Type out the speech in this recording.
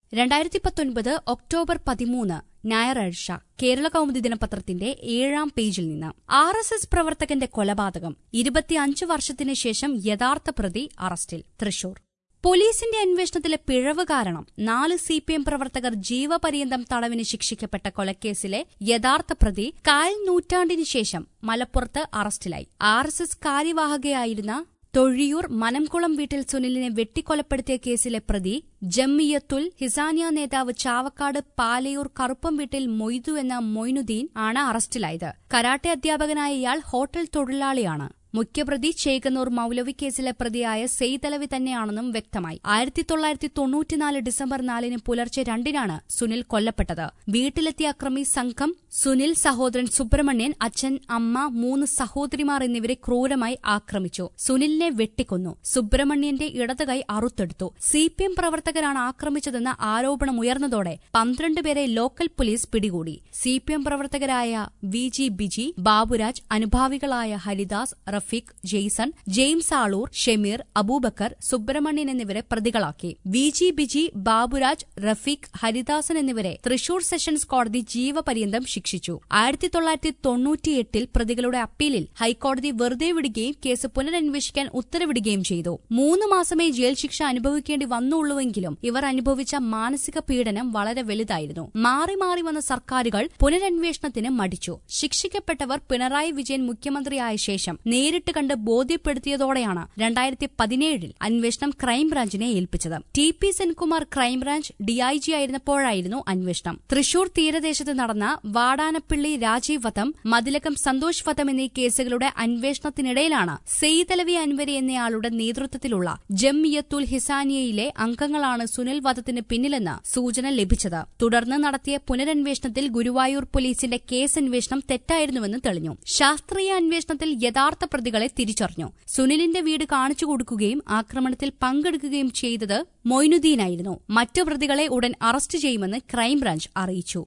രണ്ടായിരത്തി പത്തൊൻപത് ഒക്ടോബർ പതിമൂന്ന് ഞായറാഴ്ച കേരള കൗമുദി ദിനപത്രത്തിന്റെ ഏഴാം പേജിൽ നിന്ന് ആർ എസ് എസ് പ്രവർത്തകന്റെ കൊലപാതകം ഇരുപത്തിയഞ്ച് വർഷത്തിന് ശേഷം യഥാർത്ഥ പ്രതി അറസ്റ്റിൽ തൃശൂർ പോലീസിന്റെ അന്വേഷണത്തിലെ പിഴവ് കാരണം നാല് സി പി എം പ്രവർത്തകർ ജീവപര്യന്തം തടവിന് ശിക്ഷിക്കപ്പെട്ട കൊലക്കേസിലെ യഥാർത്ഥ പ്രതി കാൽ നൂറ്റാണ്ടിനു ശേഷം മലപ്പുറത്ത് അറസ്റ്റിലായി ആർ എസ് എസ് കാര്യവാഹകയായിരുന്ന തൊഴിയൂർ മനംകുളം വീട്ടിൽ സുനിലിനെ വെട്ടിക്കൊലപ്പെടുത്തിയ കേസിലെ പ്രതി ജമ്മിയത്തുൽ ഹിസാനിയ നേതാവ് ചാവക്കാട് പാലയൂർ കറുപ്പം വീട്ടിൽ മൊയ്തു എന്ന മൊയ്നുദ്ദീൻ ആണ് അറസ്റ്റിലായത് കരാട്ടെ അധ്യാപകനായ ഇയാൾ ഹോട്ടൽ തൊഴിലാളിയാണ് മുഖ്യപ്രതി ചേകന്നൂർ മൌലവി കേസിലെ പ്രതിയായ സെയ്തലവി തന്നെയാണെന്നും വ്യക്തമായി ആയിരത്തി തൊള്ളായിരത്തി തൊണ്ണൂറ്റിനാല് ഡിസംബർ നാലിന് പുലർച്ചെ രണ്ടിനാണ് സുനിൽ കൊല്ലപ്പെട്ടത് വീട്ടിലെത്തിയ അക്രമി സംഘം സുനിൽ സഹോദരൻ സുബ്രഹ്മണ്യൻ അച്ഛൻ അമ്മ മൂന്ന് സഹോദരിമാർ എന്നിവരെ ക്രൂരമായി ആക്രമിച്ചു സുനിലിനെ വെട്ടിക്കൊന്നു സുബ്രഹ്മണ്യന്റെ ഇടതുകൈ അറുത്തെടുത്തു സി പി എം പ്രവർത്തകരാണ് ആക്രമിച്ചതെന്ന ആരോപണമുയർന്നതോടെ പന്ത്രണ്ട് പേരെ ലോക്കൽ പോലീസ് പിടികൂടി സി പി എം പ്രവർത്തകരായ വി ജി ബിജി ബാബുരാജ് അനുഭാവികളായ ഹരിദാസ് റഫീഖ് ജെയ്സൺ ജെയിംസ് ആളൂർ ഷെമീർ അബൂബക്കർ സുബ്രഹ്മണ്യൻ എന്നിവരെ പ്രതികളാക്കി വി ജി ബിജി ബാബുരാജ് റഫീഖ് ഹരിദാസൻ എന്നിവരെ തൃശൂർ സെഷൻസ് കോടതി ജീവപര്യന്തം ശിക്ഷിച്ചു ആയിരത്തി തൊള്ളായിരത്തി തൊണ്ണൂറ്റിയെട്ടിൽ പ്രതികളുടെ അപ്പീലിൽ ഹൈക്കോടതി വെറുതെ വിടുകയും കേസ് പുനരന്വേഷിക്കാൻ ഉത്തരവിടുകയും ചെയ്തു മൂന്ന് മാസമേ ജയിൽ ശിക്ഷ അനുഭവിക്കേണ്ടി വന്നുള്ളൂവെങ്കിലും ഇവർ അനുഭവിച്ച മാനസിക പീഡനം വളരെ വലുതായിരുന്നു മാറി മാറി വന്ന സർക്കാരുകൾ പുനരന്വേഷണത്തിന് മടിച്ചു ശിക്ഷിക്കപ്പെട്ടവർ പിണറായി വിജയൻ മുഖ്യമന്ത്രിയായ ശേഷം നേരിട്ട് കണ്ട് ബോധ്യപ്പെടുത്തിയതോടെയാണ് രണ്ടായിരത്തി പതിനേഴിൽ അന്വേഷണം ക്രൈംബ്രാഞ്ചിനെ ഏൽപ്പിച്ചത് T P Senkumar crime branch DIG ആയിരുന്നപ്പോഴായിരുന്നു അന്വേഷണം തൃശൂർ തീരദേശത്ത് നടന്ന വാടാനപ്പിള്ളി രാജീവ് വധം മതിലകം സന്തോഷ് വധം എന്നീ കേസുകളുടെ അന്വേഷണത്തിനിടയിലാണ് സെയ്തലവി അൻവരി എന്നയാളുടെ നേതൃത്വത്തിലുള്ള ജംഇയത്തുൽ ഹിസാനിയയിലെ അംഗങ്ങളാണ് സുനിൽ വധത്തിന് പിന്നിലെന്ന് സൂചന ലഭിച്ചത് തുടർന്ന് നടത്തിയ പുനരന്വേഷണത്തിൽ ഗുരുവായൂർ പോലീസിന്റെ കേസ് അന്വേഷണം തെറ്റായിരുന്നുവെന്ന് തെളിഞ്ഞു ശാസ്ത്രീയ അന്വേഷണത്തിൽ യഥാർത്ഥ പ്രതികളെ തിരിച്ചറിഞ്ഞു സുനിലിന്റെ വീട് കാണിച്ചു കൊടുക്കുകയും ആക്രമണത്തിൽ പങ്കെടുക്കുകയും ചെയ്തത് മൊയ്നുദ്ദീനായിരുന്നു മറ്റു പ്രതികളെ ഉടൻ അറസ്റ്റ് ചെയ്യുമെന്ന് ക്രൈംബ്രാഞ്ച് അറിയിച്ചു